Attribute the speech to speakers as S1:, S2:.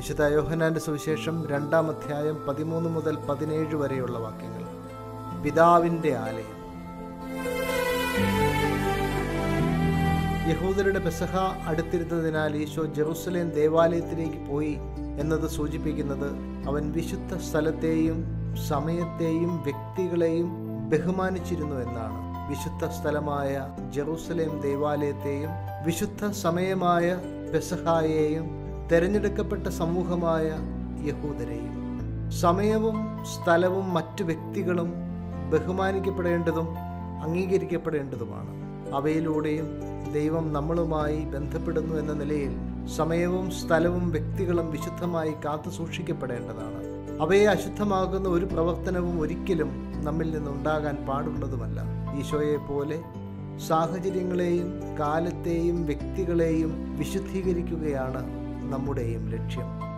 S1: വിശുദ്ധ യോഹനാന്റെ സുവിശേഷം രണ്ടാം അധ്യായം പതിമൂന്ന് മുതൽ പതിനേഴ് വരെയുള്ള വാക്യങ്ങൾ പിതാവിൻ്റെ ആലയം യഹൂദരുടെ പെസഹ അടുത്തിരുന്നതിനാൽ ഈശോ ജെറുസലേം ദേവാലയത്തിലേക്ക് പോയി എന്നത് സൂചിപ്പിക്കുന്നത് അവൻ വിശുദ്ധ സ്ഥലത്തെയും സമയത്തെയും വ്യക്തികളെയും ബഹുമാനിച്ചിരുന്നു എന്നാണ് വിശുദ്ധ സ്ഥലമായ ജെറുസലേം ദേവാലയത്തെയും വിശുദ്ധ സമയമായ പെസഹായെയും തെരഞ്ഞെടുക്കപ്പെട്ട സമൂഹമായ യഹൂദരെയും സമയവും സ്ഥലവും മറ്റു വ്യക്തികളും ബഹുമാനിക്കപ്പെടേണ്ടതും അംഗീകരിക്കപ്പെടേണ്ടതുമാണ് അവയിലൂടെയും ദൈവം നമ്മളുമായി ബന്ധപ്പെടുന്നു എന്ന നിലയിൽ സമയവും സ്ഥലവും വ്യക്തികളും വിശുദ്ധമായി കാത്തു സൂക്ഷിക്കപ്പെടേണ്ടതാണ് അവയെ അശുദ്ധമാകുന്ന ഒരു പ്രവർത്തനവും ഒരിക്കലും നമ്മിൽ നിന്നുണ്ടാകാൻ പാടുള്ളതുമല്ല ഈശോയെ പോലെ സാഹചര്യങ്ങളെയും കാലത്തെയും വ്യക്തികളെയും വിശുദ്ധീകരിക്കുകയാണ് നമ്മുടെയും ലക്ഷ്യം